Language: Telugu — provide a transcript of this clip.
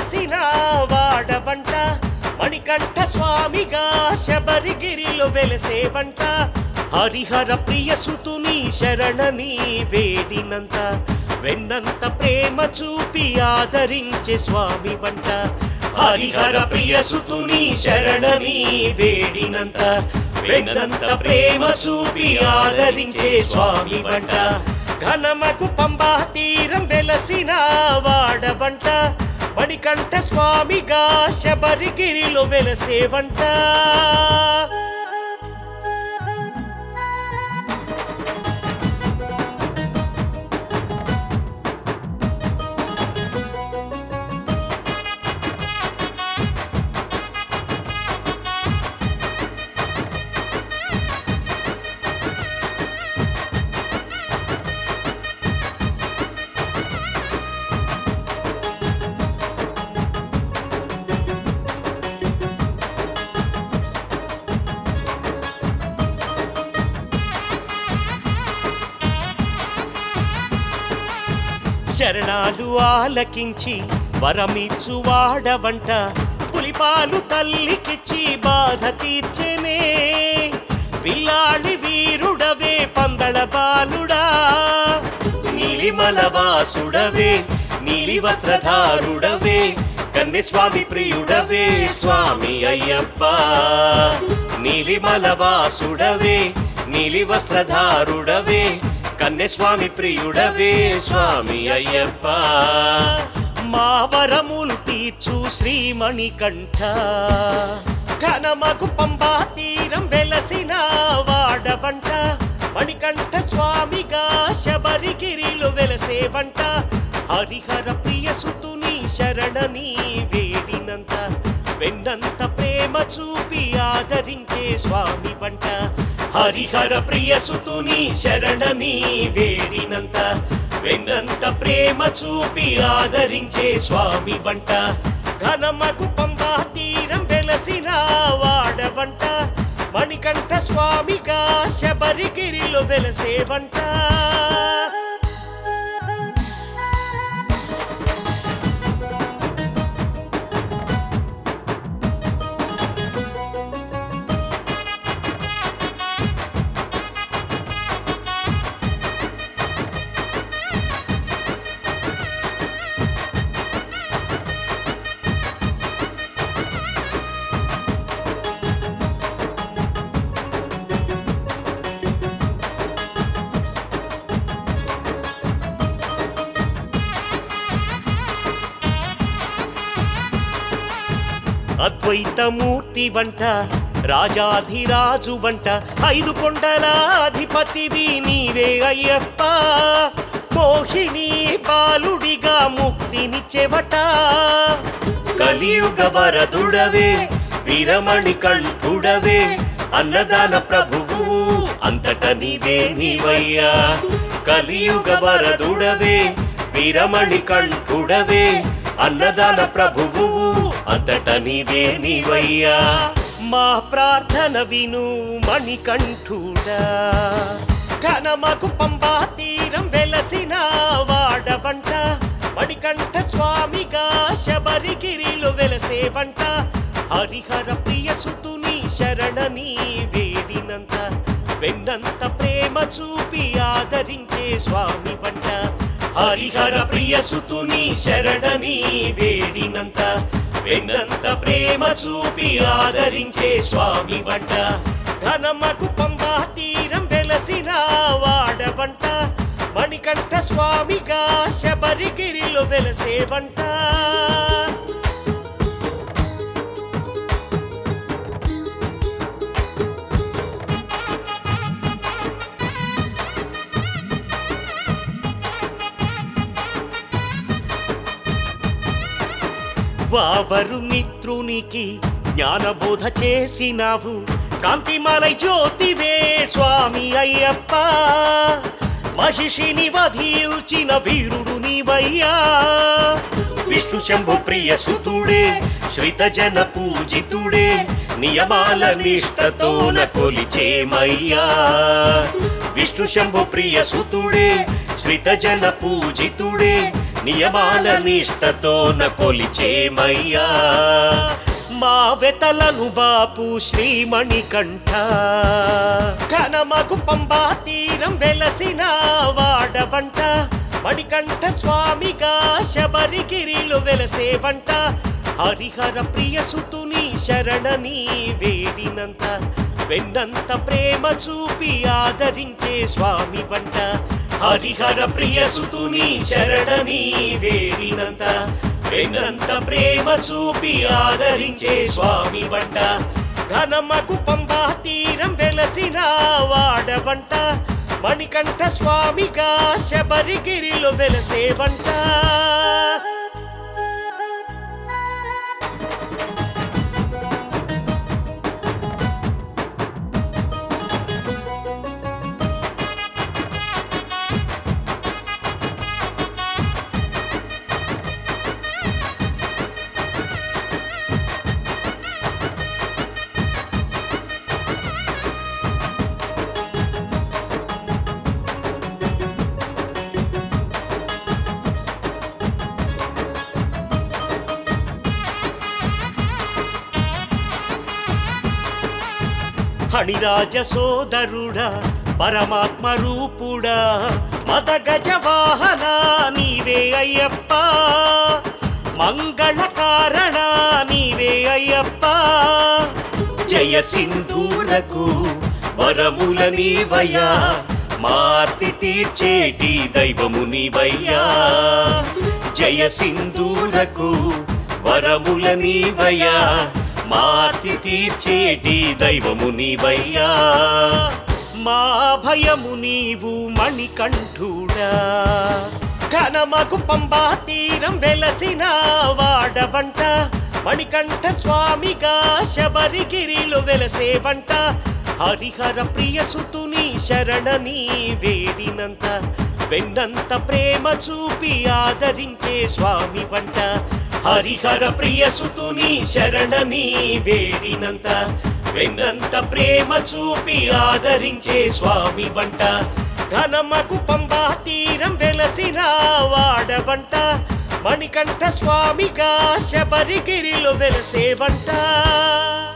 వెలసిన వాడవంట మణికంఠ స్వామిగా శబరిగిరిలో వెలసేవంట హరిహర ప్రియసుతుని శరణని వేడినంత వెన్నంత ప్రేమ చూపి ఆదరించే స్వామి వంట హరిహర ప్రియసుతుని శరణని వేడినంత వెన్నంత ప్రేమ చూపి ఆదరించే స్వామి వంట ఘనమకు పంబా తీరం వెలసిన వాడవంట మణికంఠ స్వామిగా శబరిగిరిలో వెలసేవంట శరణాలు ఆలకించి వరమిచ్చు వాడవంట పులిపాలు తల్లికిచ్చి బాధ తీర్చెనే పిల్లాళి వీరుడవే పందళ బాలుడా నీలిమల వాసుడవే నీలి వస్త్రధారుడవే కన్నె స్వామి ప్రియుడవే స్వామి అయ్యప్ప నీలిమల వాసుడవే నీలి వస్త్రధారుడవే కన్నె స్వామి ప్రియుడవే స్వామి అయ్యప్ప మా వరములు తీర్చు శ్రీమణికంఠ ఘనమగు పంబా తీరం వెలసిన వాడవంట మణికంఠ స్వామిగా శబరిగిరిలో వెలసేవంట హరిహర ప్రియసుతుని శరణని వేడినంత వెన్నంత ప్రేమ చూపి ఆదరించే స్వామి వంట హరిహర ప్రియసుతుని శరణని వేడినంత వెన్నంత ప్రేమ చూపి ఆదరించే స్వామి వంట ఘనమగు పంబా తీరం వెలసిన వాడవంట మణికంఠ స్వామిగా శబరిగిరిలో వెలసేవంట అద్వైతమూర్తి వంట రాజాధిరాజు వంట ఐదు కొండల అధిపతివి నీవే అయ్యప్ప మోహిని బాలుడిగా ముక్తినిచ్చెవట కలియుగ వరదుడవే వీరమణి కంఠుడవే అన్నదాన ప్రభువు అంతట నీవే నీవయ్యా కలియుగ వరదుడవే వీరమణి కంఠుడవే అన్నదాన ప్రభువు అంతట నీవే నీవయ్యా మా ప్రార్థన విను మణికంఠుడా ఘనమకు పంబా తీరం వెలసిన వాడవంట మణికంఠ స్వామిగా శబరిగిరిలో వెలసేవంట హరిహర ప్రియసుతుని శరణని వేడినంత వెన్నంత ప్రేమ చూపి ఆదరించే స్వామి వంట హరిహర ప్రియసుతుని శరణని వేడినంత వెన్నంత ప్రేమ చూపి ఆదరించే స్వామి వంట ఘనమకు పంబా తీరం వెలసిన వాడవంట మణికంఠ స్వామిగా శబరిగిరిలో వెలసేవంట వావరు మిత్రునికి జ్ఞానబోధ చేసినావు కాంతిమలై జ్యోతివే స్వామి అయ్యప్ప మహిషిని వధించిన వీరుడు నీవయ్యా విష్ణు శంభు ప్రియ సుతుడే శ్రిత జన పూజితుడే నియమాల నిష్టతోన కొలిచేమయ్యా విష్ణు శంభు ప్రియ సుతుడే శ్రిత జన పూజితుడే నియమాల నిష్టతోన కొలిచేమయ్యా మా వెతలను బాపు శ్రీమణికంఠ ఘనమగు పంబా తీరం వెలసిన వాడవంట మణికంఠ స్వామిగా శబరిగిరిలో వెలసేవంట హరిహర ప్రియసుతుని శరణని వేడినంత వెన్నంత ప్రేమ చూపి ఆదరించే స్వామి వంట హరిహర ప్రియసుతుని శరణని వేడినంత వెన్నంత ప్రేమ చూపి ఆదరించే స్వామి వంట ఘనమకు పంబా తీరం వెలసిన వాడవంట మణికంఠ స్వామిగా శబరిగిరిలో వెలసేవంట ఫణిరాజ సోదరుడా పరమాత్మ రూపుడా మద గజ వాహన నీవే అయ్యప్ప మంగళ కారణ నీవే అయ్యప్ప జయ సింధూరకు వరముల నీవయ్యా మార్తి తీర్చేటి దైవము నీవయ్యా జయ సింధూరకు వరముల నీవయ్యా మార్తి తీర్చేటి దైవము నీవయ్యా మా భయము నీవు మణికంఠుడా ఘనమగు పంబా తీరం వెలసిన వాడవంట మణికంఠ స్వామిగా శబరిగిరిలో వెలసేవంట హరిహర ప్రియసుతుని శరణని వేడినంత వెన్నంత ప్రేమ చూపి ఆదరించే స్వామి వంట హరిహర ప్రియసుతుని శరణని వేడినంత వెన్నంత ప్రేమ చూపి ఆదరించే స్వామి వంట ఘనమకు పంబా తీరం వెలసిన వాడవంట మణికంఠ స్వామిగా శబరిగిరిలో వెలసేవంట